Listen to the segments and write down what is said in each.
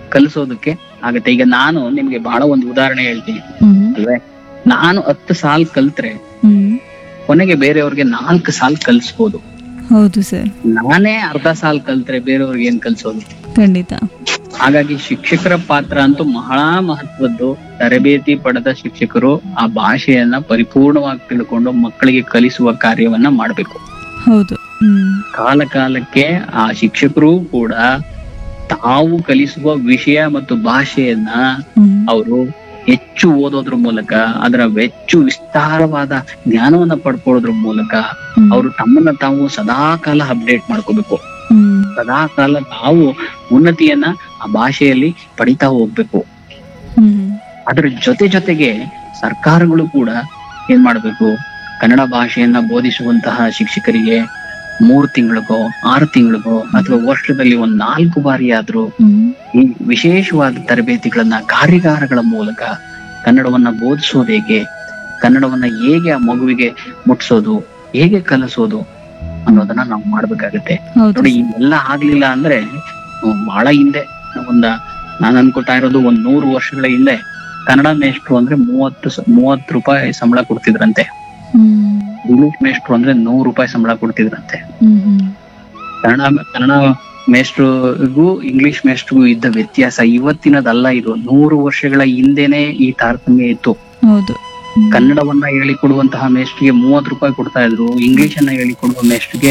ಕಲಿಸೋದಕ್ಕೆ ಆಗತ್ತೆ ಈಗ ನಾನು ನಿಮ್ಗೆ ಬಹಳ ಒಂದು ಉದಾಹರಣೆ ಹೇಳ್ತೀನಿ ಹ್ಮ್ ಅಲ್ವೇ ನಾನು ಹತ್ತು ಸಾಲ್ ಕಲ್ತ್ರೆ ಹ್ಮ್ ಕೊನೆಗೆ ಬೇರೆಯವ್ರಿಗೆ ನಾಲ್ಕು ಸಾಲ್ ಕಲಿಸ್ಬೋದು ಹೌದು ಸರ್ ನಾನೇ ಅರ್ಧ ಸಾಲ್ ಕಲ್ತ್ರೆ ಬೇರೆಯವ್ರಿಗೆ ಏನ್ ಕಲ್ಸೋದು ಖಂಡಿತ ಹಾಗಾಗಿ ಶಿಕ್ಷಕರ ಪಾತ್ರ ಅಂತೂ ಬಹಳ ಮಹತ್ವದ್ದು ತರಬೇತಿ ಪಡೆದ ಶಿಕ್ಷಕರು ಆ ಭಾಷೆಯನ್ನ ಪರಿಪೂರ್ಣವಾಗಿ ತಿಳ್ಕೊಂಡು ಮಕ್ಕಳಿಗೆ ಕಲಿಸುವ ಕಾರ್ಯವನ್ನ ಮಾಡಬೇಕು ಹೌದು ಹ್ಮ್ ಕಾಲ ಕಾಲಕ್ಕೆ ಆ ಶಿಕ್ಷಕರು ಕೂಡ ತಾವು ಕಲಿಸುವ ವಿಷಯ ಮತ್ತು ಭಾಷೆಯನ್ನ ಹ್ಮ್ ಅವರು ಹೆಚ್ಚು ಓದೋದ್ರ ಮೂಲಕ ಅದರ ಹೆಚ್ಚು ವಿಸ್ತಾರವಾದ ಜ್ಞಾನವನ್ನ ಪಡ್ಕೊಳ್ಳೋದ್ರ ಮೂಲಕ ಹ್ಮ್. ಅವರು ತಮ್ಮನ್ನ ತಾವು ಸದಾ ಕಾಲ ಅಪ್ಡೇಟ್ ಮಾಡ್ಕೋಬೇಕು ಹ್ಮ್ ಸದಾ ಕಾಲ ತಾವು ಉನ್ನತಿಯನ್ನ ಆ ಭಾಷೆಯಲ್ಲಿ ಪಡಿತಾ ಹೋಗ್ಬೇಕು ಹ್ಮ್ ಅದರ ಜೊತೆ ಜೊತೆಗೆ ಸರ್ಕಾರಗಳು ಕೂಡ ಏನ್ ಮಾಡ್ಬೇಕು ಕನ್ನಡ ಭಾಷೆಯನ್ನ ಬೋಧಿಸುವಂತಹ ಶಿಕ್ಷಕರಿಗೆ ಮೂರ್ ತಿಂಗಳಿಗೋ ಆರು ತಿಂಗಳಿಗೋ ಅಥವಾ ವರ್ಷದಲ್ಲಿ ಒಂದ್ ನಾಲ್ಕು ಬಾರಿ ಆದ್ರೂ ಹ್ಮ್ ಈ ವಿಶೇಷವಾದ ತರಬೇತಿಗಳನ್ನ ಕಾರ್ಯಾಗಾರಗಳ ಮೂಲಕ ಕನ್ನಡವನ್ನ ಬೋಧಿಸೋದು ಹೇಗೆ ಕನ್ನಡವನ್ನ ಹೇಗೆ ಆ ಮಗುವಿಗೆ ಮುಟ್ಸೋದು ಹೇಗೆ ಕಲಿಸೋದು ಅನ್ನೋದನ್ನ ನಾವು ಮಾಡ್ಬೇಕಾಗತ್ತೆ ಹೌದು ನೋಡಿ ಇವೆಲ್ಲ ಆಗ್ಲಿಲ್ಲ ಅಂದ್ರೆ ಹ್ಮ್, ಬಹಳ ಹಿಂದೆ ಒಂದ ನಾನ್ ಅನ್ಕೊತಾ ಇರೋದು ಒಂದ್ ನೂರು ವರ್ಷಗಳ ಹಿಂದೆ ಕನ್ನಡ ಮೇಷ್ಟ್ರು ಅಂದ್ರೆ ಮೂವತ್ತು ಸ- ಮೂವತ್ತು ರೂಪಾಯಿ ಸಂಬಳ ಕೊಡ್ತಿದ್ರಂತೆ ಹ್ಮ್ ಇಂಗ್ಲಿಷ್ ಮೇಷ್ಟ್ರು ಅಂದ್ರೆ ನೂರು ರೂಪಾಯಿ ಸಂಬಳ ಕೊಡ್ತಿದ್ರಂತೆ ಹ್ಮ್ ಹ್ಮ್ ಕನ್ನಡ ಕನ್ನಡ ಮೇಷ್ಟ್ರಿಗೂ ಇಂಗ್ಲಿಷ್ ಮೇಷ್ಟ್ರಿಗೂ ಇದ್ದ ವ್ಯತ್ಯಾಸ ಇವತ್ತಿನದಲ್ಲ ಇದು ನೂರು ವರ್ಷಗಳ ಹಿಂದೆನೆ ಈ ತಾರತಮ್ಯ ಇತ್ತು ಹೌದು ಹ್ಮ್. ಕನ್ನಡವನ್ನ ಹೇಳಿಕೊಡುವಂತಹ ಮೇಷ್ಟ್ರಿಗೆ ಮೂವತ್ತು ರೂಪಾಯಿ ಕೊಡ್ತಾ ಇದ್ರು ಇಂಗ್ಲಿಷ್ ಅನ್ನ ಹೇಳಿಕೊಡುವ ಮೇಷ್ಟ್ರಿಗೆ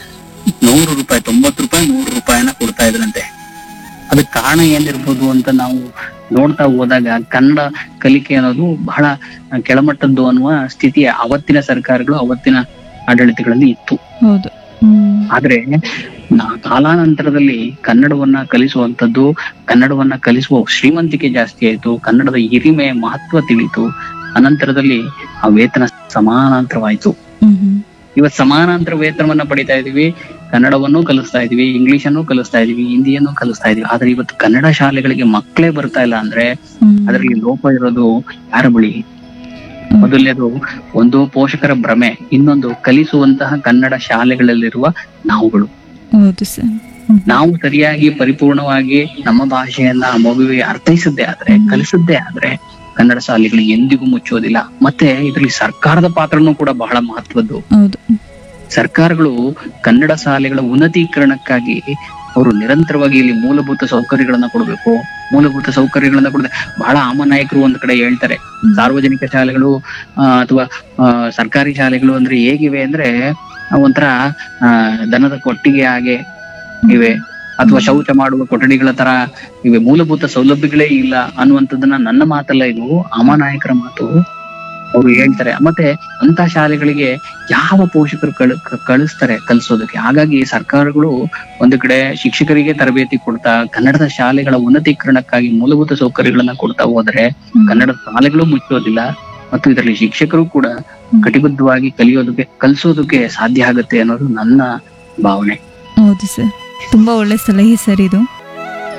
ನೂರು ರೂಪಾಯಿ ತೊಂಬತ್ತು ರೂಪಾಯಿ ನೂರು ರೂಪಾಯಿನ ಕೊಡ್ತಾ ಇದ್ರಂತೆ ಅದಕ್ಕೆ ಕಾರಣ ಏನಿರ್ಬೋದು ಅಂತ ನಾವು ನೋಡ್ತಾ ಹೋದಾಗ ಕನ್ನಡ ಕಲಿಕೆ ಅನ್ನೋದು ಬಹಳ ಕೆಳಮಟ್ಟದ್ದು ಅನ್ನುವ ಸ್ಥಿತಿ ಅವತ್ತಿನ ಸರ್ಕಾರಗಳು ಅವತ್ತಿನ ಆಡಳಿತಗಳಲ್ಲಿ ಇತ್ತು ಹೌದು ಹ್ಮ್ ಆದ್ರೆ ನಾ- ಕಾಲಾನಂತರದಲ್ಲಿ ಕನ್ನಡವನ್ನ ಕಲಿಸುವಂತದ್ದು ಕನ್ನಡವನ್ನ ಕಲಿಸುವ ಶ್ರೀಮಂತಿಕೆ ಜಾಸ್ತಿ ಆಯ್ತು ಕನ್ನಡದ ಹಿರಿಮೆ ಮಹತ್ವ ತಿಳಿತು ಅನಂತರದಲ್ಲಿ ಆ ವೇತನ ಸಮಾನಾಂತರವಾಯ್ತು ಹ್ಮ್ ಹ್ಮ್ ಇವತ್ ಸಮಾನಾಂತರ ವೇತನವನ್ನ ಪಡಿತಾ ಇದೀವಿ ಕನ್ನಡವನ್ನು ಕಲಿಸ್ತಾ ಇದೀವಿ ಇಂಗ್ಲಿಷ್ ಅನ್ನು ಕಲಿಸ್ತಾ ಇದೀವಿ ಹಿಂದಿಯನ್ನು ಕಲಿಸ್ತಾ ಇದೀವಿ ಆದ್ರೆ ಇವತ್ತು ಕನ್ನಡ ಶಾಲೆಗಳಿಗೆ ಮಕ್ಕಳೇ ಬರ್ತಾ ಇಲ್ಲ ಅಂದ್ರೆ ಹ್ಮ್ ಅದರಲ್ಲಿ ಲೋಪ ಇರೋದು ಯಾರ ಬಳಿ ಮೊದಲನೇದು ಒಂದು ಪೋಷಕರ ಭ್ರಮೆ ಇನ್ನೊಂದು ಕಲಿಸುವಂತಹ ಕನ್ನಡ ಶಾಲೆಗಳಲ್ಲಿರುವ ನಾವುಗಳು ಹೌದು ಸರ್ ಹ್ಮ್ ನಾವು ಸರಿಯಾಗಿ ಪರಿಪೂರ್ಣವಾಗಿ ನಮ್ಮ ಭಾಷೆಯನ್ನ ಆ ಮಗುವಿಗೆ ಅರ್ಥೈಸದ್ದೇ ಆದ್ರೆ ಕಲಿಸದ್ದೇ ಆದ್ರೆ ಕನ್ನಡ ಶಾಲೆಗಳು ಎಂದಿಗೂ ಮುಚ್ಚೋದಿಲ್ಲ ಮತ್ತೆ ಇದರಲ್ಲಿ ಸರ್ಕಾರದ ಪಾತ್ರನೂ ಕೂಡ ಬಹಳ ಮಹತ್ವದ್ದು ಹೌದು ಸರ್ಕಾರಗಳು ಕನ್ನಡ ಶಾಲೆಗಳ ಉನ್ನತೀಕರಣಕ್ಕಾಗಿ ಅವರು ನಿರಂತರವಾಗಿ ಇಲ್ಲಿ ಮೂಲಭೂತ ಸೌಕರ್ಯಗಳನ್ನ ಕೊಡಬೇಕು ಮೂಲಭೂತ ಸೌಕರ್ಯಗಳನ್ನ ಕೊಡದೆ ಬಹಳ ಆಮ ನಾಯಕರು ಒಂದ್ ಕಡೆ ಹೇಳ್ತಾರೆ ಹ್ಮ್. ಸಾರ್ವಜನಿಕ ಶಾಲೆಗಳು ಆ, ಅಥವಾ ಆ, ಸರ್ಕಾರಿ ಶಾಲೆಗಳು ಅಂದ್ರೆ ಹೇಗಿವೆ ಅಂದ್ರೆ ಆ, ಒಂಥರ ಆ, ದನದ ಕೊಟ್ಟಿಗೆ ಹಾಗೆ ಇವೆ ಅಥವಾ ಶೌಚ ಮಾಡುವ ಕೊಠಡಿಗಳ ತರ ಇವೆ ಮೂಲಭೂತ ಸೌಲಭ್ಯಗಳೇ ಇಲ್ಲ ಅನ್ನುವಂಥದ್ದನ್ನ ನನ್ನ ಮಾತಲ್ಲ ಇದು ಅಮಾನಾಯಕರ ಮಾತು ಅವರು ಹೇಳ್ತಾರೆ ಮತ್ತೆ ಅಂತ ಶಾಲೆಗಳಿಗೆ ಯಾವ ಪೋಷಕರು ಕಳ್ ಕ- ಕಳಿಸ್ತಾರೆ ಕಲಿಸೋದಕ್ಕೆ ಹಾಗಾಗಿ ಸರ್ಕಾರಗಳು ಒಂದು ಕಡೆ ಶಿಕ್ಷಕರಿಗೆ ತರಬೇತಿ ಕೊಡ್ತಾ ಕನ್ನಡದ ಶಾಲೆಗಳ ಉನ್ನತೀಕರಣಕ್ಕಾಗಿ ಮೂಲಭೂತ ಸೌಕರ್ಯಗಳನ್ನ ಕೊಡ್ತಾ ಹೋದ್ರೆ ಹ್ಮ್. ಕನ್ನಡ ಶಾಲೆಗಳು ಮುಚ್ಚೋದಿಲ್ಲ ಮತ್ತು ಇದರಲ್ಲಿ ಶಿಕ್ಷಕರು ಕೂಡ ಕಟಿಬದ್ಧವಾಗಿ ಕಲಿಯೋದಕ್ಕೆ ಕಲಿಸೋದಕ್ಕೆ ಸಾಧ್ಯ ಆಗುತ್ತೆ ಅನ್ನೋದು ನನ್ನ ಭಾವನೆ ಹೌದು ಸರ್ ತುಂಬಾ ಒಳ್ಳೆ ಸಲಹೆ ಸರ್ ಇದು